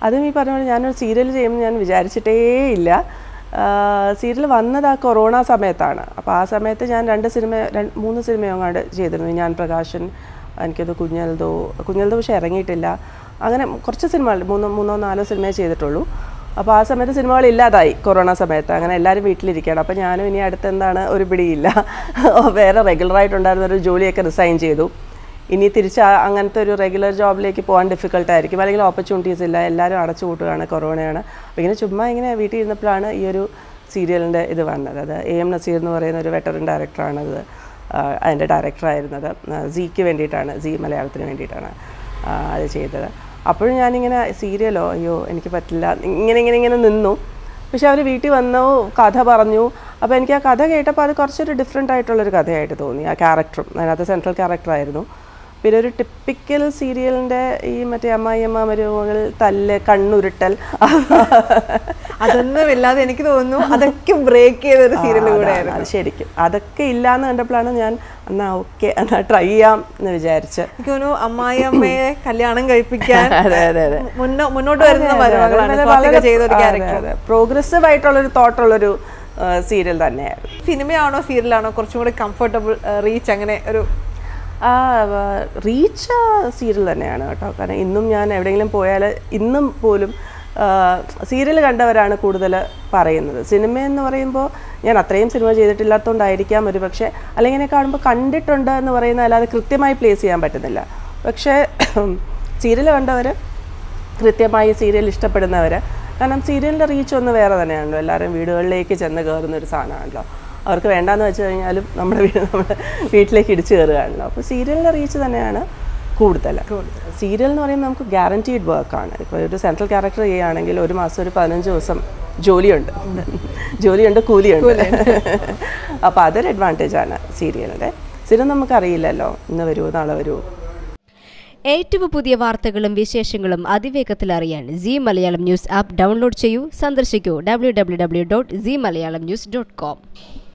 അതും ഈ പറഞ്ഞ പോലെ ഞാനൊരു സീരിയൽ ചെയ്യുമ്പോൾ ഞാൻ വിചാരിച്ചിട്ടേ ഇല്ല സീരിയൽ വന്നത് ആ കൊറോണ സമയത്താണ് അപ്പോൾ ആ സമയത്ത് ഞാൻ രണ്ട് സിനിമ രണ്ട് മൂന്ന് സിനിമയോ അങ്ങാണ്ട് ചെയ്തിരുന്നു ഞാൻ പ്രകാശൻ എനിക്കത് കുഞ്ഞൽദോ കുഞ്ഞൽദോ പക്ഷേ ഇറങ്ങിയിട്ടില്ല അങ്ങനെ കുറച്ച് സിനിമകൾ മൂന്നോ മൂന്നോ നാലോ സിനിമയെ ചെയ്തിട്ടുള്ളൂ അപ്പോൾ ആ സമയത്ത് സിനിമകൾ ഇല്ലാതായി കൊറോണ സമയത്ത് അങ്ങനെ എല്ലാവരും വീട്ടിലിരിക്കുകയാണ് അപ്പോൾ ഞാനും ഇനി അടുത്ത് എന്താണ് ഒരു പിടിയില്ല വേറെ റെഗുലറായിട്ടുണ്ടായിരുന്ന ഒരു ജോലിയൊക്കെ റിസൈൻ ചെയ്തു ഇനി തിരിച്ച് ആ- അങ്ങനത്തെ ഒരു റെഗുലർ ജോബിലേക്ക് പോകാൻ ഡിഫിക്കൽട്ട് ആയിരിക്കും അല്ലെങ്കിൽ ഓപ്പർച്യൂണിറ്റീസ് ഇല്ല എല്ലാവരും അടച്ചു കൂട്ടുകയാണ് കൊറോണയാണ് അപ്പോൾ ഇങ്ങനെ ചുമ്മാ ഇങ്ങനെ വീട്ടിൽ ഇരുന്നപ്പോഴാണ് ഈ ഒരു സീരിയലിൻ്റെ ഇത് വന്നത് അത് എ എം നസീർ എന്ന് പറയുന്ന ഒരു വെറ്ററൻ ഡയറക്ടറാണത് അതിൻ്റെ ഡയറക്ടറായിരുന്നത് സിക്ക് വേണ്ടിയിട്ടാണ് സി മലയാളത്തിന് വേണ്ടിയിട്ടാണ് ആ, അത് ചെയ്തത് അപ്പോഴും ഞാനിങ്ങനെ സീരിയലോ അയ്യോ എനിക്ക് പറ്റില്ല ഇങ്ങനെ ഇങ്ങനെ ഇങ്ങനെ നിന്നു പക്ഷെ അവർ വീട്ടിൽ വന്നു കഥ പറഞ്ഞു അപ്പോൾ എനിക്ക് ആ കഥ കേട്ടപ്പോൾ അത് കുറച്ചൊരു ഡിഫറെൻ്റ് ആയിട്ടുള്ളൊരു കഥയായിട്ട് തോന്നി ആ ക്യാരക്ടറും അതിനകത്ത് സെൻട്രൽ ക്യാരക്ടറായിരുന്നു പിന്നെ ഒരു ടിപ്പിക്കൽ സീരിയലിൻ്റെ ഈ മറ്റേ അമ്മായിയമ്മ മരുമകൾ തല്ല് കണ്ണുരുട്ടൽ അതൊന്നും ഇല്ലാതെ എനിക്ക് തോന്നുന്നു അതൊക്കെ ബ്രേക്ക് ചെയ്ത ഒരു സീരിയൽ ആ, കൂടെ അതാണ്, അത് ശരിക്കും അതൊക്കെ ഇല്ലാന്ന് കണ്ടപ്പോഴാണ് ഞാൻ എന്നാ ഓക്കെ എന്നാ ട്രൈ ചെയ്യാം എന്ന് വിചാരിച്ച് എനിക്ക് തോന്നുന്നു അമ്മായിയമ്മയെ കല്യാണം കഴിപ്പിക്കാൻ അതെ അതെ അതെ മുന്നോ മുന്നോട്ട് വരുന്ന മരുമകളാണ് സ്വാസിക ചെയ്ത ഒരു ക്യാരക്ടർ പ്രോഗ്രസീവ് ആയിട്ടുള്ളൊരു തോട്ടുള്ളൊരു സീരിയൽ തന്നെയായിരുന്നു സിനിമയാണോ സീരിയലാണോ കുറച്ചും കൂടി കംഫർട്ടബിൾ റീച്ച് അങ്ങനെ ഒരു റീച്ച് സീരിയൽ തന്നെയാണ് കേട്ടോ കാരണം ഇന്നും ഞാൻ എവിടെയെങ്കിലും പോയാൽ ഇന്നും പോലും സീരിയൽ കണ്ടവരാണ് കൂടുതൽ പറയുന്നത് സിനിമ എന്ന് പറയുമ്പോൾ ഞാൻ അത്രയും സിനിമ ചെയ്തിട്ടില്ലാത്തതുകൊണ്ടായിരിക്കാം ഒരു പക്ഷേ അല്ലെങ്കിൽ എന്നെ കാണുമ്പോൾ കണ്ടിട്ടുണ്ട് എന്ന് പറയുന്ന അല്ലാതെ കൃത്യമായി പ്ലേസ് ചെയ്യാൻ പറ്റുന്നില്ല പക്ഷേ സീരിയൽ കണ്ടവർ കൃത്യമായി സീരിയൽ ഇഷ്ടപ്പെടുന്നവർ കാരണം സീരിയലിൻ്റെ റീച്ച് ഒന്ന് വേറെ തന്നെയാണല്ലോ എല്ലാവരും വീടുകളിലേക്ക് ചെന്ന് കയറുന്ന ഒരു സാധനമാണല്ലോ അവർക്ക് വേണ്ടാന്ന് വെച്ച് കഴിഞ്ഞാലും നമ്മുടെ വീട് നമ്മുടെ വീട്ടിലേക്ക് ഇടിച്ചു കയറുകയാണല്ലോ അപ്പോൾ സീരിയലിൻ്റെ റീച്ച് തന്നെയാണ് കൂടുതൽ സീരിയൽ എന്ന് പറയുമ്പോൾ നമുക്ക് ഗ്യാരണ്ടീഡ് വർക്കാണ് ഇപ്പോൾ ഒരു സെൻട്രൽ ക്യാരക്ടർ ചെയ്യുകയാണെങ്കിൽ ഒരു മാസം ഒരു പതിനഞ്ച് ദിവസം ജോലിയുണ്ട് ജോലിയുണ്ട് കൂലിയുണ്ട് അപ്പോൾ അതൊരു അഡ്വാൻറ്റേജ് ആണ് സീരിയലിൻ്റെ സിനിമ നമുക്കറിയില്ലല്ലോ ഇന്ന് വരുമോ നാളെ വരുമോ ഏറ്റവും പുതിയ വാർത്തകളും വിശേഷങ്ങളും അതിവേഗത്തിൽ അറിയാൻ C Malayalam news app download ചെയ്യൂ സന്ദർശിക്കൂ W W W dot C Malayalam news dot com